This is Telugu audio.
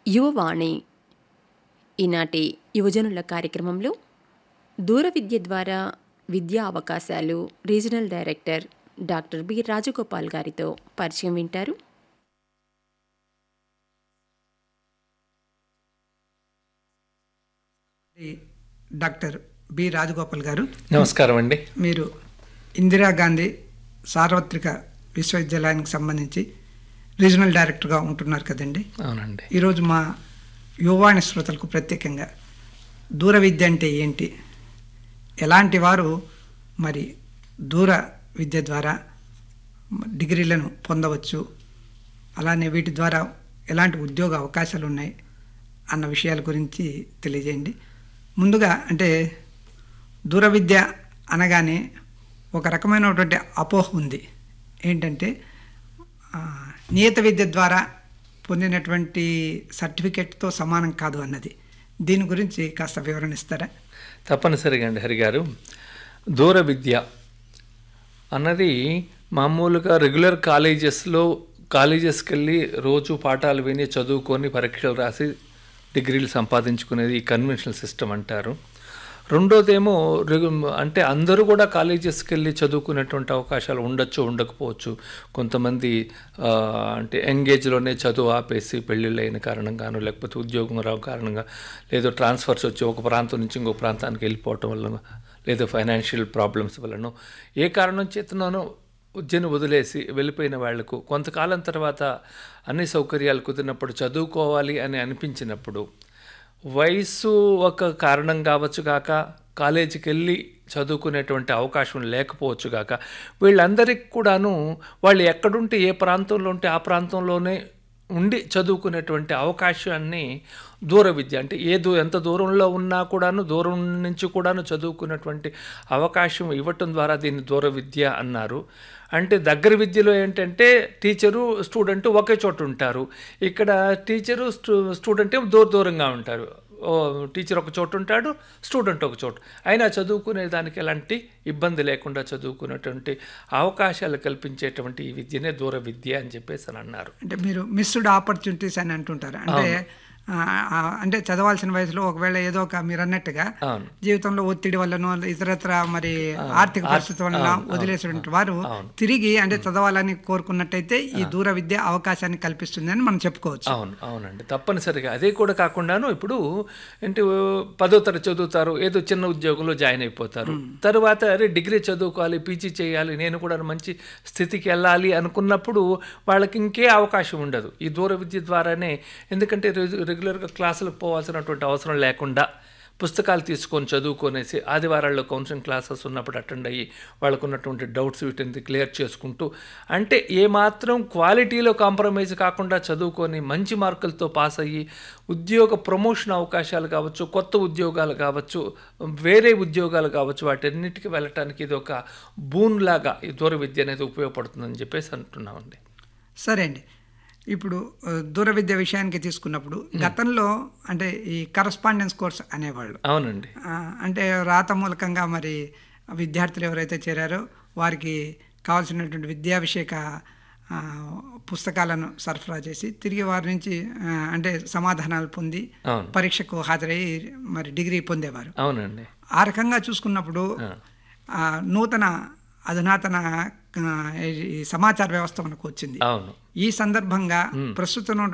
యువవాణి ఈనాటి యువజనుల కార్యక్రమంలో దూర విద్య ద్వారా విద్యా అవకాశాలు regional director doctor B Rajagopal గారితో పరిచయం వింటారు ఈ డాక్టర్ బి రాజగోపాల్ గారు నమస్కారం అండి మీరు ఇందిరాగాంధీ సార్వత్రిక విశ్వవిద్యాలయానికి సంబంధించి రీజనల్ డైరెక్టర్గా ఉంటున్నారు కదండి అవునండి ఈరోజు మా యువవాణి శ్రోతలకు ప్రత్యేకంగా దూర విద్య అంటే ఏంటి ఎలాంటి వారు మరి దూర విద్య ద్వారా డిగ్రీలను పొందవచ్చు అలానే వీటి ద్వారా ఎలాంటి ఉద్యోగ అవకాశాలు ఉన్నాయి అన్న విషయాల గురించి తెలియజేయండి ముందుగా అంటే దూర విద్య అనగానే ఒక రకమైనటువంటి అపోహ ఉంది ఏంటంటే ఆ, నియత విద్య ద్వారా పొందినటువంటి సర్టిఫికెట్తో సమానం కాదు అన్నది దీని గురించి కాస్త వివరణ ఇస్తారా తప్పనిసరిగా అండి హరి గారు దూర విద్య అన్నది మామూలుగా రెగ్యులర్ కాలేజెస్లో కాలేజెస్కి వెళ్ళి రోజు పాఠాలు విని చదువుకొని పరీక్షలు రాసి డిగ్రీలు సంపాదించుకునేది ఈ కన్వెన్షనల్ సిస్టమ్ అంటారు రెండోదేమో రెగు- అంటే అందరూ కూడా కాలేజెస్కి వెళ్ళి చదువుకునేటువంటి అవకాశాలు ఉండొచ్చు ఉండకపోవచ్చు కొంతమంది ఆ, అంటే ఎంగేజ్లోనే చదువు ఆపేసి పెళ్ళిళ్ళు అయిన కారణంగాను లేకపోతే ఉద్యోగం రావు కారణంగా లేదో ట్రాన్స్ఫర్స్ వచ్చి ఒక ప్రాంతం నుంచి ఇంకో ప్రాంతానికి వెళ్ళిపోవటం వల్ల లేదో ఫైనాన్షియల్ ప్రాబ్లమ్స్ వలన ఏ కారణం చేతనో విద్యను వదిలేసి వెళ్ళిపోయిన వాళ్లకు కొంతకాలం తర్వాత అన్ని సౌకర్యాలు కుదిరినప్పుడు చదువుకోవాలి అని అనిపించినప్పుడు వయస్సు ఒక కారణం కావచ్చు కాక కాలేజీకి వెళ్ళి చదువుకునేటువంటి అవకాశం లేకపోవచ్చు కాక వీళ్ళందరికీ కూడాను వాళ్ళు ఎక్కడుంటే ఏ ప్రాంతంలో ఉంటే ఆ ప్రాంతంలోనే ఉండి చదువుకునేటువంటి అవకాశాన్ని దూర విద్య అంటే ఏ దూ ఎంత దూరంలో ఉన్నా కూడాను దూరం నుంచి కూడాను చదువుకునేటువంటి అవకాశం ఇవ్వటం ద్వారా దీన్ని దూర విద్య అన్నారు అంటే దగ్గర విద్యలో ఏంటంటే టీచరు స్టూడెంట్ ఒకే చోట ఉంటారు ఇక్కడ టీచరు స్టూ స్టూడెంట్ ఏమో దూర దూరంగా ఉంటారు ఓ టీచర్ ఒక చోట ఉంటాడు స్టూడెంట్ ఒక చోట అయినా చదువుకునే దానికి ఎలాంటి ఇబ్బంది లేకుండా చదువుకునేటువంటి అవకాశాలు కల్పించేటువంటి ఈ విద్యనే దూర విద్య అని చెప్పేసి అని అన్నారు అంటే మీరు మిస్డ్ ఆపర్చునిటీస్ అని అంటుంటారు అంటే ఆ, ఆ, అంటే చదవాల్సిన వయసులో ఒకవేళ ఏదో ఒక మీరు అన్నట్టుగా అవును జీవితంలో ఒత్తిడి వల్లనో ఇతరత్ర మరి ఆర్థిక పరిస్థితి వలన వదిలేసినటువంటి వారు తిరిగి అంటే చదవాలని కోరుకున్నట్టయితే ఈ దూర విద్య అవకాశాన్ని కల్పిస్తుంది అని మనం చెప్పుకోవచ్చు అవును అవునండి తప్పనిసరిగా అదే కూడా కాకుండాను ఇప్పుడు ఏంటి ఓ, పదో తరగతి చదువుతారు ఏదో చిన్న ఉద్యోగంలో జాయిన్ అయిపోతారు తర్వాత అరే డిగ్రీ చదువుకోవాలి పీజీ చేయాలి నేను కూడా మంచి స్థితికి వెళ్ళాలి అనుకున్నప్పుడు వాళ్ళకి ఇంకే అవకాశం ఉండదు ఈ దూర విద్య ద్వారానే ఎందుకంటే రెగ్యు- రెగ్యులర్గా క్లాసులకు పోవాల్సినటువంటి అవసరం లేకుండా పుస్తకాలు తీసుకొని చదువుకొనేసి ఆదివారాల్లో కౌన్సిలింగ్ క్లాసెస్ ఉన్నప్పుడు అటెండ్ అయ్యి వాళ్ళకు ఉన్నటువంటి డౌట్స్ వీటిని క్లియర్ చేసుకుంటూ అంటే ఏమాత్రం క్వాలిటీలో కాంప్రమైజ్ కాకుండా చదువుకొని మంచి మార్కులతో పాస్ అయ్యి ఉద్యోగ ప్రమోషన్ అవకాశాలు కావచ్చు కొత్త ఉద్యోగాలు కావచ్చు వేరే ఉద్యోగాలు కావచ్చు వాటన్నిటికీ వెళ్ళటానికి ఇది ఒక బూన్ లాగా ఈ దూర విద్య అనేది ఉపయోగపడుతుందని చెప్పేసి అంటున్నామండి సరే అండి ఇప్పుడు ఆ, దూర విద్య విషయానికి తీసుకున్నప్పుడు గతంలో అంటే ఈ కరస్పాండెన్స్ కోర్స్ అనేవాళ్ళు అవునండి ఆ, అంటే రాత మూలకంగా మరి విద్యార్థులు ఎవరైతే చేరారో వారికి కావాల్సినటువంటి విద్యాభిషేక ఆ, పుస్తకాలను సరఫరా చేసి తిరిగి వారి నుంచి ఆ, అంటే సమాధానాలు పొంది అవును పరీక్షకు హాజరయ్యి మరి డిగ్రీ పొందేవారు అవునండి ఆ రకంగా చూసుకున్నప్పుడు ఆ, నూతన అధునాతన ఆ, ఈ సమాచార వ్యవస్థ మనకు వచ్చింది అవును ఈ సందర్భంగా ప్రస్తుతం